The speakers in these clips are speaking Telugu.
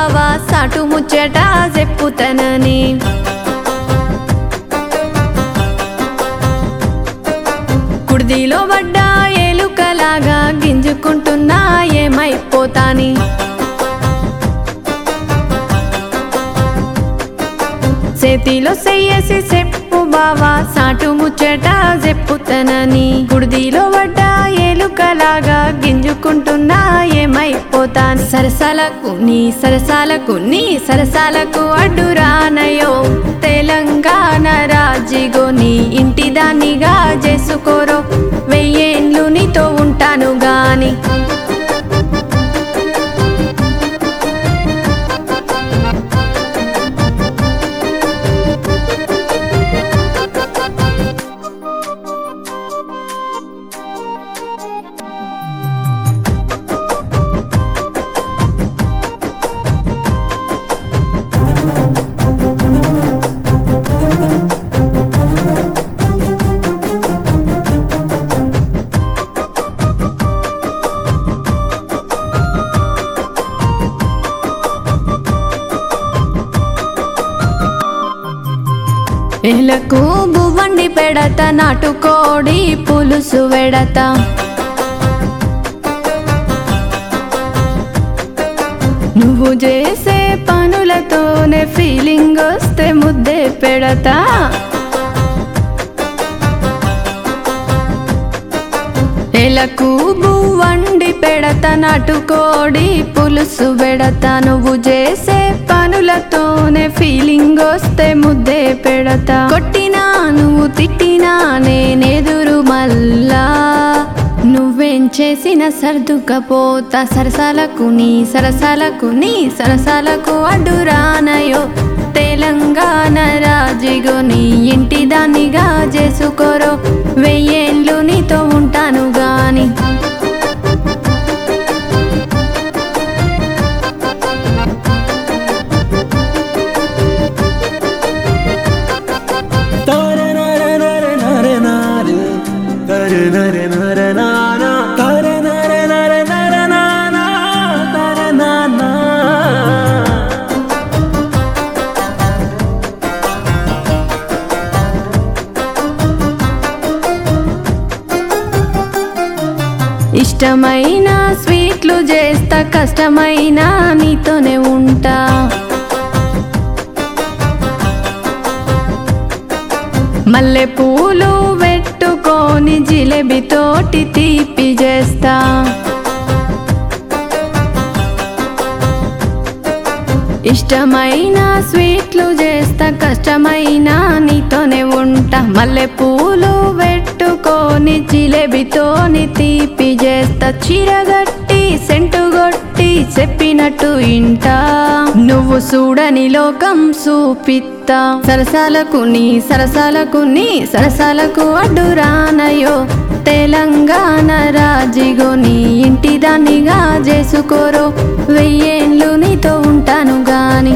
బావా సాటు ముచ్చట చెప్పుతనని కుర్దీలో పడ్డ ఏలుకలాగా గింజుకుంటున్నా ఏమైపోతాని చేతిలో చెయ్యేసి చెప్పు బావా సాటు ముచ్చట చెప్పుతనని గుడిదిలో పడ్డ ఏలుకలాగా గింజుకుంటున్నా ఏమైపోతాను సరసాలకు నీ సరసాలకు నీ సరసాలకు అడ్డురానయో తెలంగాణ రాజిగో నీ ఇంటి దానిగా చేసుకోరో వెయ్యేండ్లు నీతో ఉంటాను గాని ఎలకు బువ్వండి పెడత నాటుకోడి పులుసు వెడత నువ్వు చేసే పనులతోనే ఫీలింగ్ వస్తే ముద్దే పెడతా ఎలకు బువ్వండి పెడత నాటుకోడి పులుసు పెడతా నువ్వు చేసే పనులతోనే ఫీలింగ్ వస్తే ముద్దే పెడతా కొట్టినా నువ్వు తిట్టినా నేనెదురు మళ్ళా నువ్వేం చేసిన సర్దుకపోతా సరసాలకు నీ సరసాలకు నీ సరసాలకు అడ్డురానయో తెలంగాణ రాజిగో నీ ఇంటి దానిగా చేసుకోరో వెయ్యేళ్ళు నీతో ఉంటాను గాని Tare nare nare nare nare Tare nare nare nana Tare nare nare nare nana Tare nana ఇష్టమైన స్వీట్లు చేస్తా కష్టమైన నీతోనే ఉంటా మల్లె పూలు పెట్టుకొని జిలేబి తోటి తీపి చేస్తా ఇష్టమైన స్వీట్లు చేస్తా కష్టమైన నీతోనే ఉంటా మల్లె పూలు పెట్టుకొని జిలేబితోని తీపి చేస్తా చీరగట్టి సెంటు కొట్టి చెప్పినట్టు ఇంటా నువ్వు చూడని లోకం చూపిత్తా సరసాలకు నీ సరసాలకు నీ సరసాలకు అడ్డురానయో తెలంగాణ రాజిగో నీ ఇంటి దానిగా చేసుకోరో వెయ్యేండ్లు నీతో ఉంటాను గాని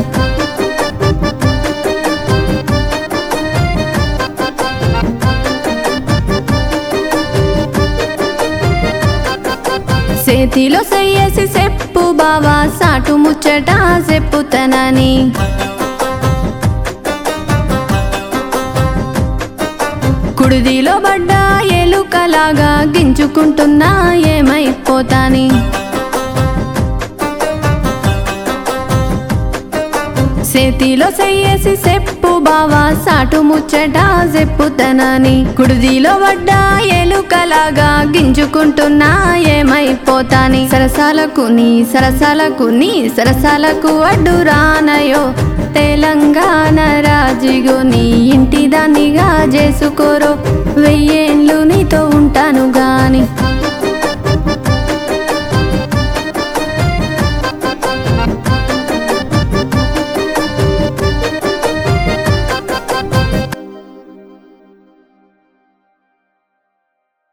చేతిలో చెయ్యేసి చెప్పు బావా సాటు ముచ్చట చెప్పుతనని కుడిదిలో పడ్డ ఎలుకలాగా గింజుకుంటున్నా ఏమైపోతాని చేతిలో చెయ్యేసి చెప్పు బావా సాటు ముచ్చట చెప్పుతనని కుడిదిలో పడ్డ ఎలుకలాగా గింజుకుంటున్నా ఏమైపోతాని సరసాలకు నీ సరసాలకు నీ సరసాలకు అడ్డురానయో తెలంగాణ రాజిగో నీ ఇంటి దానిగా చేసుకోరో వెయ్యేండ్లు నీతో ఉంటాను గాని